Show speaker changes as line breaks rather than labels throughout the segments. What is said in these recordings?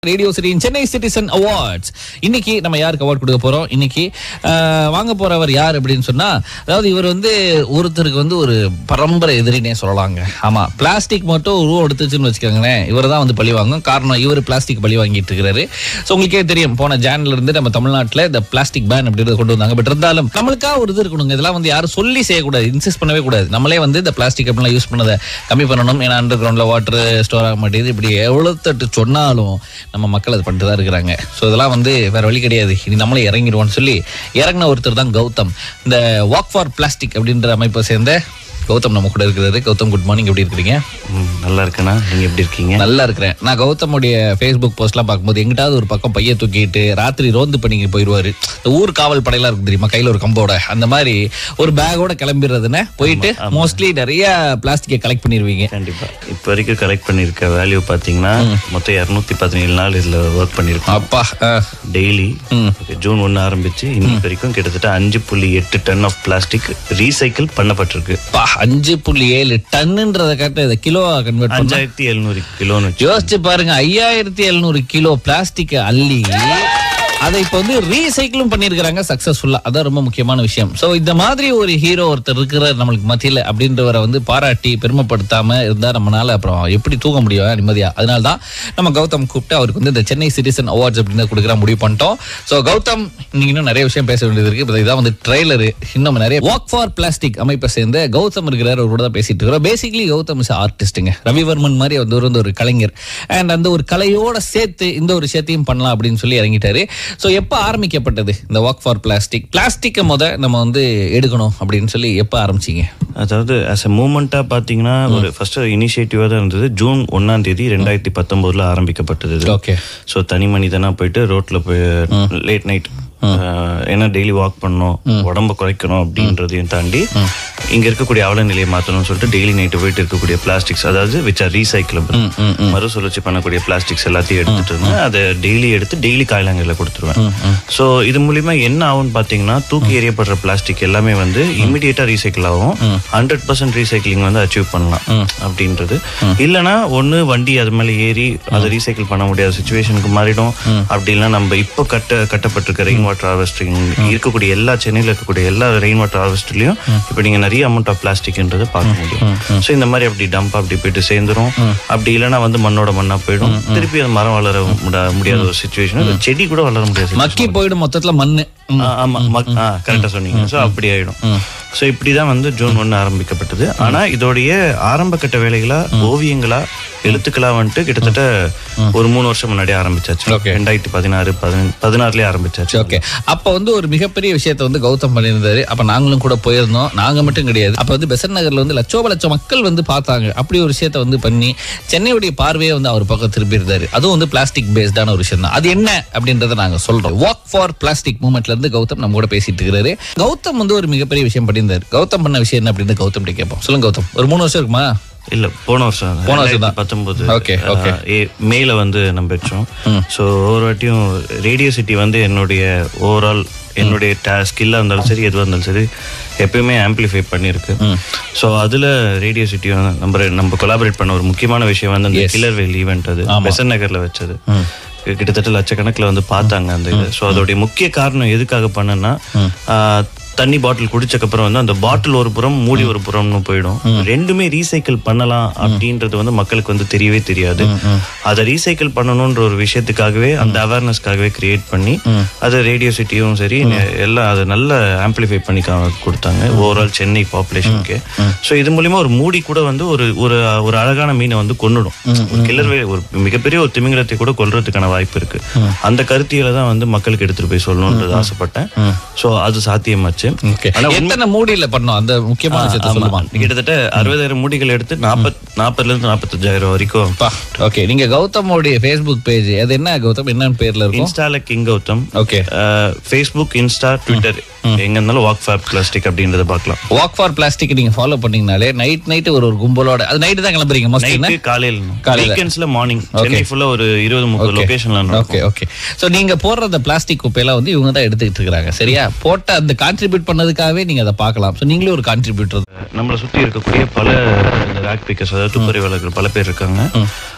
Radio சிட்டியின் Chennai citizen awards இன்னைக்கு நம்ம யாருக்கு அவார்ட் கொடுக்க போறோம் இன்னைக்கு ஆஹ், வாங்க போறவர் யார் அப்படின்னு சொன்னா அதாவது இவர் வந்து ஒருத்தருக்கு வந்து ஒரு பரம்பரை எதிரினே சொல்லலாங்க ஆமா பிளாஸ்டிக் மட்டும் உருவம் எடுத்துச்சுன்னு வச்சுக்கோங்களேன் இவர் தான் வந்து பழி வாங்கும் காரணம் இவர் பிளாஸ்டிக் பழி வாங்கிட்டு இருக்கிறாரு ஸோ உங்களுக்கே தெரியும் போன ஜான்ல இருந்து நம்ம தமிழ்நாட்டில் இந்த பிளாஸ்டிக் பேன் அப்படின்றத கொண்டு வந்தாங்க பட் இருந்தாலும் நம்மளுக்கா ஒரு இது இருக்கணுங்க இதெல்லாம் வந்து யாரும் சொல்லி செய்யக்கூடாது இன்சிஸ்ட் பண்ணவே கூடாது நம்மளே வந்து இந்த பிளாஸ்டிக் அப்படிலாம் யூஸ் பண்ணதை கம்மி பண்ணணும் ஏன்னா அண்டர் கிரவுண்ட்ல வாட்டர் ஸ்டோர் ஆக மாட்டேங்குது இப்படி எவ்வளவு தட்டு சொன்னாலும் நம்ம மக்கள் அது பண்ணிட்டு தான் இருக்கிறாங்க ஸோ இதெல்லாம் வந்து வேற வழி கிடையாது இனி நம்மளே இறங்கிடுவோம்னு சொல்லி இறங்கின ஒருத்தர் தான் கௌதம் இந்த வாக் ஃபார் பிளாஸ்டிக் அப்படின்ற அமைப்பை சேர்ந்த கௌதம் நம்ம கூட இருக்கிறாரு கௌதம் குட் மார்னிங் எப்படி இருக்கிறீங்க
ம், நல்லா இருக்கேண்ணா நீங்க எப்படி இருக்கீங்க
நல்லா இருக்கிறேன் நான் கௌதமுடைய ஃபேஸ்புக் போஸ்ட்லாம் பார்க்கும்போது எங்கிட்டாவது ஒரு பக்கம் பைய தூக்கிட்டு ராத்திரி ரோந்து பண்ணிக்கு போயிடுவாரு இந்த ஊர் காவல் படையெல்லாம் இருக்கும் தெரியுமா கையில ஒரு கம்போட அந்த மாதிரி ஒரு பேக்கோட கிளம்பிடுறதுன்னு போயிட்டு மோஸ்ட்லி நிறைய பிளாஸ்டிக்கை கலெக்ட் பண்ணிடுவீங்க
கண்டிப்பா இப்போ வரைக்கும் கலெக்ட் பண்ணிருக்க வேல்யூ பாத்தீங்கன்னா மொத்தம் இரநூத்தி பதினேழு நாள் இதுல ஒர்க் பண்ணிருக்கோம்
அப்பா ஆ.
டெய்லி ஜூன் ஒன்று ஆரம்பிச்சு இன்னைக்கு வரைக்கும் கிட்டத்தட்ட அஞ்சு புள்ளி எட்டு டன் ஆஃப் பிளாஸ்டிக் ரீசைக்கிள் பண்ணப்பட்டிருக்கு
அப்பா அஞ்சு புள்ளி ஏழு டன்னுன்றத கரெக்டாக இதை கிலோவா கன்வெர்ட் பண்ண
அஞ்சாயிரத்தி எழுநூறு கிலோன்னு வச்சு
யோசிச்சு பாருங்க ஐயாயிரத்தி எழுநூறு கிலோ பிளாஸ்டிக் அள்ளி அதை இப்போ வந்து ரீசைக்கிளும் பண்ணியிருக்கிறாங்க சக்சஸ்ஃபுல்லா அதான் ரொம்ப முக்கியமான விஷயம் ஸோ இந்த மாதிரி ஒரு ஹீரோ ஒருத்தர் இருக்கிற நம்மளுக்கு மத்தியில் அப்படின்றவரை வந்து பாராட்டி பெருமைப்படுத்தாம இருந்தா நம்மளால அப்புறம் எப்படி தூங்க முடியும் நிம்மதியா அதனால தான் நம்ம கௌதம் கூப்பிட்டு அவருக்கு வந்து இந்த சென்னை சிட்டிசன் அவார்ட்ஸ் அப்படின்னு கொடுக்குற முடிவு பண்ணிட்டோம் ஸோ கௌதம் நீங்க இன்னும் நிறைய விஷயம் பேச வேண்டியது இருக்கு இப்போ இதான் வந்து ட்ரெய்லரு இன்னும் நிறைய வாக் ஃபார் பிளாஸ்டிக் அமைப்பை சேர்ந்த கௌதம் இருக்கிறார் அவரோட தான் பேசிட்டு இருக்கிறோம் பேசிக்கலி கௌதம் இஸ் ஆர்டிஸ்ட்டுங்க ரவிவர்மன் மாதிரி வந்து ஒரு வந்து ஒரு கலைஞர் அண்ட் அந்த ஒரு கலையோட சேர்த்து இந்த ஒரு விஷயத்தையும் பண்ணலாம் அப்படின்னு சொல்லி இறங்கிட்டாரு ஸோ எப்போ ஆரம்பிக்கப்பட்டது இந்த வாக் ஃபார் பிளாஸ்டிக் பிளாஸ்டிக்கை முத நம்ம வந்து எடுக்கணும் அப்படின்னு சொல்லி எப்போ ஆரம்பிச்சீங்க
அதாவது ஆஸ் எ மூமெண்ட்டாக பார்த்தீங்கன்னா ஒரு ஃபர்ஸ்ட் இனிஷியேட்டிவாக தான் இருந்தது ஜூன் ஒன்னாம் தேதி ரெண்டாயிரத்தி பத்தொம்போதில் ஆரம்பிக்கப்பட்டது இது.
ஓகே
ஸோ தனி மனிதனா போயிட்டு ரோட்ல போய் லேட் நைட் ஏன்னா டெய்லி வாக் பண்ணணும் உடம்ப குறைக்கணும் அப்படின்றதையும் தாண்டி இங்க இருக்கக்கூடிய அவல நிலையை மாத்தணும்னு சொல்லிட்டு டெய்லி நைட்டு போயிட்டு இருக்கக்கூடிய பிளாஸ்டிக்ஸ் அதாவது விச் ஆர் ரீசைக்கிளபிள் மறுசுழற்சி பண்ணக்கூடிய பிளாஸ்டிக்ஸ் எல்லாத்தையும் எடுத்துட்டு இருந்தேன் அதை டெய்லி எடுத்து டெய்லி காய்லாங்கல்ல கொடுத்துருவேன் ஸோ இது மூலியமா என்ன ஆகும்னு பார்த்தீங்கன்னா தூக்கி எறியப்படுற பிளாஸ்டிக் எல்லாமே வந்து இமிடியேட்டா ரீசைக்கிள் ஆகும் ஹண்ட்ரட் பர்சன்ட் ரீசைக்கிளிங் வந்து அச்சீவ் பண்ணலாம் அப்படின்றது இல்லைன்னா ஒண்ணு வண்டி அது மேல ஏறி அதை ரீசைக்கிள் பண்ண முடியாத சுச்சுவேஷனுக்கு மாறிடும் அப்படி இல்லைன்னா நம்ம இப்போ கட்ட கட்டப்பட்டிருக்க ரெயின் வாட்டர் ஹார்வெஸ்டிங் இருக்கக்கூடிய எல்லா சென்னையில் இருக்கக்கூடிய எல்லா ரெயின் வாட்டர் ஹார்வெஸ்ட்லயும் இப்போ நீங்க நிறைய அமௌண்ட் ஆஃப் பிளாஸ்டிக்ன்றதை பார்க்க முடியும் ஸோ இந்த மாதிரி அப்படி டம்ப் அப்படி போயிட்டு சேர்ந்துரும் அப்படி இல்லைன்னா வந்து மண்ணோட மண்ணா போயிடும் திருப்பி அது மரம் வளர முடா- முடியாத ஒரு சுச்சுவேஷன் செடி கூட வளர முடியாது
மக்கி போயிடும் மொத்தத்துல மண்ணு ம்.
ஆ, ஆமா மக்- ஆ கரெக்டா சொன்னீங்க சோ அப்படி ஆயிடும் சோ இப்படிதான் வந்து ஜூன் ஒன்னு ஆரம்பிக்கப்பட்டது ஆனா இதோடைய ஆரம்ப கட்ட வேலைகளா ஓவியங்களா எழுத்துக்களா வந்துட்டு கிட்டத்தட்ட ஒரு மூணு வருஷம் முன்னாடி ஆரம்பிச்சாச்சு
Okay.
ரெண்டாயிரத்தி பதினாறு பதின- பதினாறுலயே ஆரம்பிச்சாச்சு
ஓகே அப்ப வந்து ஒரு மிகப்பெரிய விஷயத்தை வந்து கௌதம் பண்ணியிருந்தாரு அப்ப நாங்களும் கூட போயிருந்தோம் நாங்க மட்டும் கிடையாது அப்ப வந்து பெசன் நகர்ல வந்து லட்சோப லட்சம் மக்கள் வந்து பார்த்தாங்க அப்படி ஒரு விஷயத்தை வந்து பண்ணி சென்னையுடைய பார்வையை வந்து அவர் பக்கம் திருப்பி இருந்தாரு அதுவும் வந்து பிளாஸ்டிக் பேஸ்டான ஒரு விஷயம் தான் அது என்ன அப்படின்றத நாங்க சொல்றோம் வாக் ஃபார் பிளாஸ்டிக் மூவ்மெண்ட்ல இருந்து கௌதம் நம்ம கூட பேசிட்டு இருக்கிறாரு கௌதம் வந்து ஒரு மிகப்பெரிய விஷயம் பண்ணியிருந்தாரு கௌதம் பண்ண விஷயம் என்ன அப்படின்னு கௌதம் கேட்போம் சொல்லுங்க கௌதம் ஒரு மூணு வருஷம் இருக்குமா
இல்ல போன வருஷம்
போன வருஷம் தான்.
பத்தொன்பது
Okay, okay.
மேல வந்து நம்ம வச்சோம் ஸோ ஒவ்வொரு வாட்டியும் ரேடியோ சிட்டி வந்து என்னுடைய ஓவரால் என்னுடைய ஸ்கில்லாக இருந்தாலும் சரி எதுவாக இருந்தாலும் சரி எப்பயுமே ஆம்பிளிஃபை பண்ணியிருக்கு ஸோ அதில் ரேடியோ சிட்டி நம்ம நம்ம கொலாபரேட் பண்ண ஒரு முக்கியமான விஷயம் வந்து அந்த கில்லர் வேல் ஈவெண்ட் அது பெசன் நகர்ல வச்சது கிட்டத்தட்ட லட்சக்கணக்கில் வந்து பார்த்தாங்க அந்த இது ஸோ அதோடைய முக்கிய காரணம் எதுக்காக பண்ணேன்னா ஆஹ், தண்ணி பாட்டில் குடிச்சக்கப்புறம் வந்து அந்த பாட்டில் ஒரு புறம் மூடி ஒரு புறம்னு போயிடும் ரெண்டுமே ரீசைக்கிள் பண்ணலாம் அப்படின்றது வந்து மக்களுக்கு வந்து தெரியவே தெரியாது அதை ரீசைக்கிள் பண்ணணுன்ற ஒரு விஷயத்துக்காகவே அந்த அவேர்னஸ்க்காகவே கிரியேட் பண்ணி அது ரேடியோ சிட்டியும் சரி எல்லாம் அதை நல்ல ஆம்பிளிஃபை பண்ணி கா- கொடுத்தாங்க ஓவரால் சென்னை பாப்புலேஷனுக்கு ஸோ இது மூலியமா ஒரு மூடி கூட வந்து ஒரு ஒரு ஒரு அழகான மீனை வந்து கொன்னுடும் ஒரு கில்லர் வே- ஒரு மிகப்பெரிய ஒரு திமிங்கலத்தை கூட கொல்றதுக்கான வாய்ப்பு இருக்கு அந்த கருத்தியலை தான் வந்து மக்களுக்கு எடுத்துட்டு போய் சொல்லணுன்றது ஆசைப்பட்டேன் ஸோ அது சாத்தியமாச்சு
ஓகே எத்தனை மூடியில பண்ணோம் அந்த முக்கியமான விஷயத்தை சொல்லுமா
கிட்டத்தட்ட அறுபதாயிரம் மூடிகள் எடுத்து நாற்பத் நாற்பதுல இருந்து நாற்பத்தஞ்சாயிரம் வரைக்கும்
ஓகே நீங்க கௌதமோடைய ஃபேஸ்புக் பேஜ் அது என்ன கௌதம் என்னன்னு பேர்ல இருக்கும்
இன்ஸ்டால king Gautham
okay
Facebook Insta Twitter எங்க இருந்தாலும் வாக் ஃபேப் பிளாஸ்டிக் அப்படின்றத பார்க்கலாம்
வாக் ஃபார் பிளாஸ்டிக் நீங்க ஃபாலோ பண்ணீங்கனாலே நைட் நைட் ஒரு ஒரு கும்பலோட அது நைட்டு தான் கிளம்புறீங்க மோஸ்ட்லி
நைட்டு காலையில்
காலையில.
வீக்கெண்ட்ஸ்ல மார்னிங் சென்னை ஃபுல்லா ஒரு இருபது முப்பது லொகேஷன்ல
ஓகே ஓகே சோ நீங்க போடுற அந்த பிளாஸ்டிக் குப்பையெல்லாம் வந்து இவங்க தான் எடுத்துக்கிட்டு இருக்காங்க சரியா போட்ட அந்த கான்ட்ரிபியூட் பண்ணதுக்காகவே நீங்க அதை பார்க்கலாம் சோ நீங்களே ஒரு கான்ட்ரிபியூட்டர்
நம்மளை சுத்தி இருக்கக்கூடிய பல ரேக் பிக்கர்ஸ் அதாவது துப்பறிவாளர்கள் பல பேர் இருக்காங்க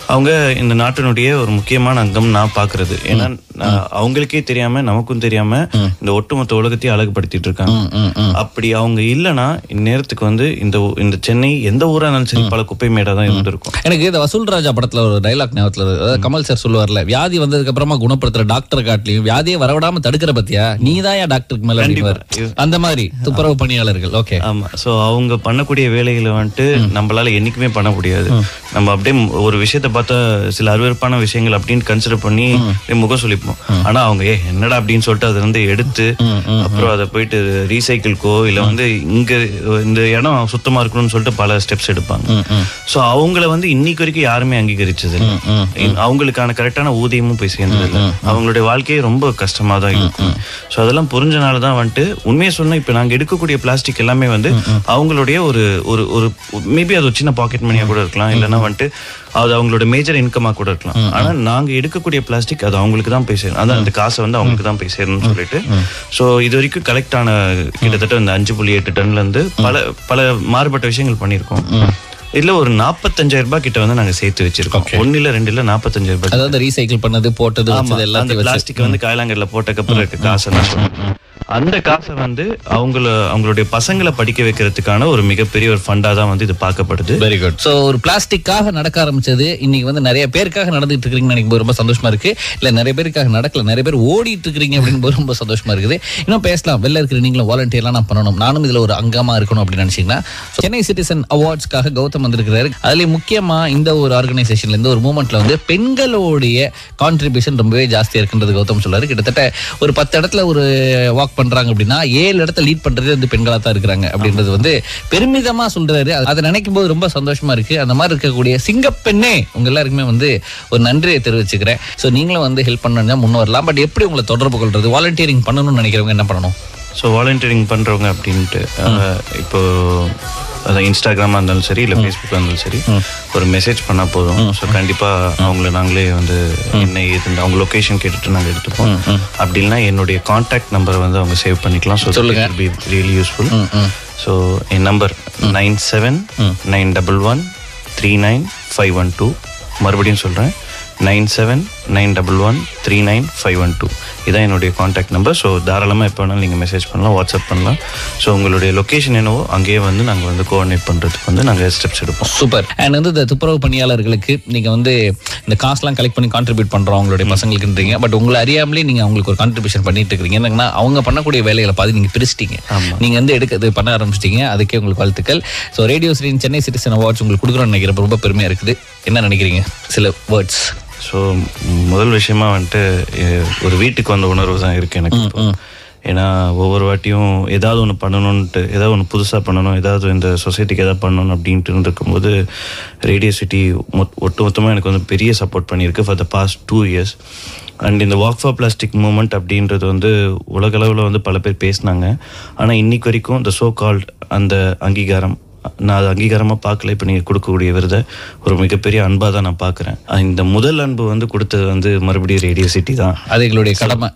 அவங்க இந்த நாட்டினுடைய ஒரு முக்கியமான அங்கம் நான் பார்க்கிறது ஏன்னா நான் அவங்களுக்கே தெரியாம நமக்கும் தெரியாம இந்த ஒட்டுமொத்த உலகத்தையும் அழகுபடுத்திட்டு இருக்காங்க
ம், ம்.
அப்படி அவங்க இல்லைன்னா இந்நேரத்துக்கு வந்து இந்த ஊ- இந்த சென்னை எந்த ஊரா இருந்தாலும் சரி பல குப்பை மேடா தான் இருந்திருக்கும்
எனக்கு இந்த வசூல் ராஜா படத்துல ஒரு டைலாக் ஞாபகத்துல வருது. அதாவது கமல் சார் சொல்லுவார்ல வியாதி வந்ததுக்கு அப்புறமா குணப்படுத்துற டாக்டர் காட்டிலையும் வியாதியை வரவிடாம தடுக்கிற பத்தியா நீ தான் டாக்டருக்கு மேல அப்படிங்குவாரு. அந்த மாதிரி துப்புரவு பணியாளர்கள் ஓகே
ஆமா சோ அவங்க பண்ணக்கூடிய வேலைகளை வந்துட்டு நம்மளால என்னைக்குமே பண்ண முடியாது நம்ம அப்படியே மு- ஒரு விஷயத்த பார்த்தா சில அருவருப்பான விஷயங்கள் அப்படின்னு கன்சிடர் பண்ணி அப்படியே முகம் சொல்லிப்போம் ஆனா அவங்க ஏ என்னடா அப்படின்னு சொல்லிட்டு அதை வந்து எடுத்து அப்புறம் அதை போயிட்டு ரீசைக்கிள்க்கோ இல்ல வந்து இங்க இந்த இடம் சுத்தமா இருக்கணும்னு சொல்லிட்டு பல ஸ்டெப்ஸ் எடுப்பாங்க சோ அவங்கள வந்து இன்னைக்கு வரைக்கும் யாருமே அங்கீகரிச்சது இல்ல. இன்- அவங்களுக்கான கரெக்டான ஊதியமும் போய் சேர்ந்தது இல்ல. அவங்களுடைய வாழ்க்கையே ரொம்ப கஷ்டமா தான் இருக்கும் சோ அதெல்லாம் புரிஞ்சனால தான் வந்துட்டு உண்மையை சொன்னா இப்ப நாங்க எடுக்கக்கூடிய பிளாஸ்டிக் எல்லாமே வந்து அவங்களுடைய ஒரு ஒரு ஒரு மேபி அது ஒரு சின்ன பாக்கெட் மணியா கூட இருக்கலாம் இல்லைன்னா வந்துட்டு அது அவங்களோட மேஜர் இன்கமா கூட இருக்கலாம் ஆனா நாங்க எடுக்கக்கூடிய பிளாஸ்டிக் அது அவங்களுக்கு தான் போய் சேரும் அதான் அந்த காசை வந்து அவங்களுக்கு தான் போய் சேரணும்னு சொல்லிட்டு சோ இது வரைக்கும் கலெக்ட் ஆன கிட்டத்தட்ட இந்த அஞ்சு புள்ளி எட்டு டன்ல இருந்து பல பல மாறுபட்ட விஷயங்கள் பண்ணியிருக்கோம் இதுல ஒரு நாற்பத்தஞ்சாயிரம் ரூபாய் கிட்ட வந்து நாங்க சேர்த்து வச்சிருக்கோம் ஒன்னு இல்ல ரெண்டு இல்ல நாற்பத்தஞ்சாயிரம் ரூபாய்
அதாவது ரீசைக்கிள் பண்ணது போட்டது
ஆமா,
வச்சது
அந்த
எல்லாத்தையும் வச்சு
பிளாஸ்டிக் வந்து காயலாங்கல்ல போட்டக்கு அப்புறம் இருக்க காசை நான் சொல்றேன். அந்த காசை வந்து அவங்கள அவங்களுடைய பசங்களை படிக்க வைக்கிறதுக்கான ஒரு மிகப்பெரிய ஒரு ஃபண்டா தான் வந்து இது பார்க்கப்படுது
வெரி குட் ஸோ ஒரு பிளாஸ்டிக்காக நடக்க ஆரம்பிச்சது இன்னைக்கு வந்து நிறைய பேருக்காக நடந்துட்டு இருக்கிறீங்கன்னு நினைக்கும் போது ரொம்ப சந்தோஷமா இருக்கு இல்ல நிறைய பேருக்காக நடக்கல நிறைய பேர் ஓடிட்டு இருக்கிறீங்க அப்படின்னு போது ரொம்ப சந்தோஷமா இருக்குது இன்னும் பேசலாம் வெளில இருக்கிற நீங்களும் வாலண்டியர்லாம் நான் பண்ணணும் நானும் இதுல ஒரு அங்கமா இருக்கணும் அப்படின்னு நினைச்சீங்கன்னா சென்னை சிட்டிசன் அவார்ட்ஸ்க்காக கௌதம் வந்திருக்கிறாரு அதுலயும் முக்கியமா இந்த ஒரு ஆர்கனைசேஷன்ல இருந்து ஒரு மூமெண்ட்ல வந்து பெண்களுடைய கான்ட்ரிபியூஷன் ரொம்பவே ஜாஸ்தியா இருக்குன்றது கௌதம் சொல்றாரு கிட்டத்தட்ட ஒரு பத்து இடத்துல ஒரு வாக் பண்றாங்க அப்படின்னா ஏழு இடத்துல லீட் பண்றதே வந்து பெண்களா தான் இருக்கிறாங்க அப்படின்றது வந்து பெருமிதமா சொல்றாரு அது- அதை நினைக்கும் போது ரொம்ப சந்தோஷமா இருக்கு அந்த மாதிரி இருக்கக்கூடிய சிங்கப்பெண்ணே உங்க எல்லாருக்குமே வந்து ஒரு நன்றியை தெரிவிச்சுக்கிறேன் ஸோ நீங்களும் வந்து ஹெல்ப் பண்ணணும் முன்ன வரலாம் பட் எப்படி உங்களை தொடர்பு கொள்றது வாலண்டியரிங் பண்ணணும்னு நினைக்கிறவங்க என்ன பண்ணணும்
ஸோ வாலண்டியரிங் பண்றவங்க அப்படின்ட்டு அஹ், இப்போ அதான் இன்ஸ்டாகிராமா இருந்தாலும் சரி இல்ல ஃபேஸ்புக்கா இருந்தாலும் சரி ஒரு மெசேஜ் பண்ணா போதும் ஸோ கண்டிப்பா அவங்கள நாங்களே வந்து என்ன ஏதுன்னு அவங்க லொகேஷன் கேட்டுட்டு நாங்க எடுத்துப்போம் அப்படி இல்லைன்னா என்னுடைய காண்டாக்ட் நம்பரை வந்து அவங்க சேவ் பண்ணிக்கலாம் ஸோ
சொல்லுங்க.
பி ரியலி யூஸ்ஃபுல் ஸோ என் number nine seven nine double one three nine five one two மறுபடியும் சொல்கிறேன் nine seven nine double one three nine five one two இதான் என்னுடைய காண்டாக்ட் நம்பர் ஸோ தாராளமாக எப்போ வேணாலும் நீங்கள் மெசேஜ் பண்ணலாம் வாட்ஸ்அப் பண்ணலாம் ஸோ உங்களுடைய லொக்கேஷன் என்னவோ அங்கேயே வந்து நாங்கள் வந்து கோஆர்டினேட் பண்ணுறதுக்கு வந்து நாங்கள் ஸ்டெப்ஸ் எடுப்போம்
சூப்பர் அண்ட் வந்து இந்த துப்புரவு பணியாளர்களுக்கு நீங்க வந்து இந்த காசுலாம் கலெக்ட் பண்ணி கான்ட்ரிபியூட் பண்றோம் அவங்களுடைய பசங்களுக்குன்றீங்க பட் உங்களை அறியாமலே நீங்க அவங்களுக்கு ஒரு கான்ட்ரிபியூஷன் பண்ணிட்டு இருக்கீங்க என்னங்கன்னா அவங்க பண்ணக்கூடிய வேலைகளை பார்த்து நீங்க பிரிச்சிட்டீங்க நீங்க வந்து எடுக்கிறது பண்ண ஆரம்பிச்சிட்டீங்க அதுக்கே உங்களுக்கு வாழ்த்துக்கள் ஸோ ரேடியோ ஸ்ரீன் சென்னை சிட்டிசன் அவார்ட்ஸ் உங்களுக்கு கொடுக்குறோம்னு நினைக்கிறப்ப ரொம்ப பெருமையா இருக்குது என்ன நினைக்கிறீங்க சில வேர்ட்ஸ்
ஸோ முதல் விஷயமா வந்துட்டு எ- ஒரு வீட்டுக்கு வந்த உணர்வு தான் இருக்கு எனக்கு இப்போ. ஏன்னா ஒவ்வொரு வாட்டியும் ஏதாவது ஒன்று பண்ணணும்ன்ட்டு ஏதாவது ஒன்று புதுசாக பண்ணணும் ஏதாவது இந்த சொசைட்டிக்கு ஏதாவது பண்ணணும் அப்படின்ட்டு இருந்திருக்கும்போது ரேடியோ சிட்டி ஒட்டு மொத்தமாக எனக்கு வந்து பெரிய சப்போர்ட் பண்ணியிருக்கு for the past two years and இந்த வாக் ஃபார் பிளாஸ்டிக் மூமெண்ட் அப்படின்றது வந்து உலகளவில் வந்து பல பேர் பேசினாங்க ஆனால் இன்னைக்கு வரைக்கும் இந்த சோ கால்ட் அந்த அங்கீகாரம் நான் அது அங்கீகாரமாக பார்க்கல இப்போ நீங்கள் கொடுக்கக்கூடிய விருதை ஒரு மிகப்பெரிய அன்பாக தான் நான் பார்க்குறேன் இந்த முதல் அன்பு வந்து கொடுத்தது வந்து மறுபடியும் ரேடியோ சிட்டி தான்
அது எங்களுடைய கடமை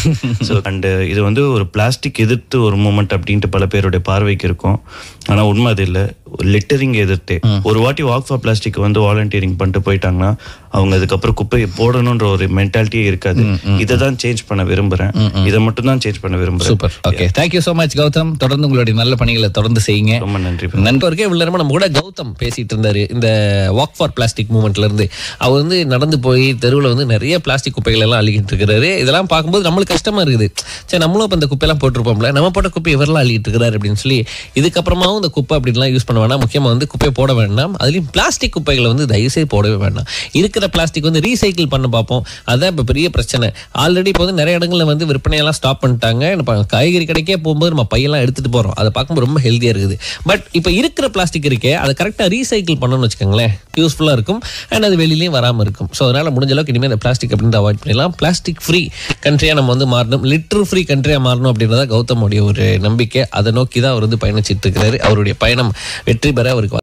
ஸோ அண்ட் இது வந்து ஒரு பிளாஸ்டிக் எதிர்த்து ஒரு மூமெண்ட் அப்படின்ட்டு பல பேருடைய பார்வைக்கு இருக்கும் ஆனால் உண்மை அது இல்லை லிட்டரிங் எதிர்த்தே ஒரு வாட்டி வாக் ஃபார் பிளாஸ்டிக் வந்து வாலண்டியரிங் பண்ணிட்டு போயிட்டாங்கன்னா அவங்க அதுக்கப்புறம் குப்பையை போடணுன்ற ஒரு மென்டாலிட்டியே இருக்காது இதை தான் சேஞ்ச் பண்ண விரும்புகிறேன் இதை மட்டும் தான் சேஞ்ச் பண்ண விரும்புகிறேன்
super okay thank you so much Gautham தொடர்ந்து உங்களுடைய நல்ல பணிகளை தொடர்ந்து செய்யுங்க
ரொம்ப நன்றி
நண்பருக்கே இவ்வளவு நேரமா நம்ம கூட கௌதம் பேசிட்டு இருந்தாரு இந்த வாக் ஃபார் பிளாஸ்டிக் மூவ்மெண்ட்ல இருந்து அவர் வந்து நடந்து போய் தெருவில் வந்து நிறைய பிளாஸ்டிக் குப்பைகள் எல்லாம் அள்ளிக்கிட்டு இருக்கிறாரு இதெல்லாம் பார்க்கும்போது நம்மளுக்கு கஷ்டமா இருக்குது சரி நம்மளும் இப்போ இந்த குப்பையெல்லாம் போட்டிருப்போம்ல நம்ம போட்ட குப்பை இவரெல்லாம் அள்ளிட்டு இருக்கிறாரு அப்படின்னு சொல்லி இதுக்கப்புறமாவும் இந்த குப்பை அப்படின்லாம் யூஸ் பண்ண வேண்டாம் முக்கியமா வந்து குப்பையை போட வேண்டாம் அதுலயும் பிளாஸ்டிக் குப்பைகளை வந்து தயவுசெய்து போடவே வேண்டாம் இருக்கிற பிளாஸ்டிக் வந்து ரீசைக்கிள் பண்ண பார்ப்போம் அதான் இப்போ பெரிய பிரச்சனை ஆல்ரெடி இப்போ வந்து நிறைய இடங்கள்ல வந்து விற்பனையெல்லாம் ஸ்டாப் பண்ணிட்டாங்க இப்போ காய்கறி கடைக்கே போகும்போது நம்ம பையெல்லாம் எடுத்துட்டு போறோம் அதை பார்க்கும்போது ரொம்ப ஹெல்த்தியா இருக்குது பட் இப்போ இருக்கிற பிளாஸ்டிக் இருக்கே அதை கரெக்டாக ரீசைக்கிள் பண்ணணும்னு வச்சுக்கோங்களேன் யூஸ்ஃபுல்லாக இருக்கும் அண்ட் அது வெளியிலையும் வராமல் இருக்கும் ஸோ அதனால் முடிஞ்ச அளவுக்கு இனிமேல் இந்த பிளாஸ்டிக் அப்படின்னு அவாய்ட் பண்ணிடலாம் பிளாஸ்டிக் ஃப்ரீ கண்ட்ரியாக நம்ம வந்து மாறணும் லிட்டர் ஃப்ரீ கண்ட்ரியாக மாறணும் அப்படின்றத கௌதமுடைய ஒரு நம்பிக்கை அதை நோக்கி தான் அவர் வந்து பயணிச்சிட்டு இருக்கிறாரு அவருடைய பயணம் வெற்றி பெற அவருக்கு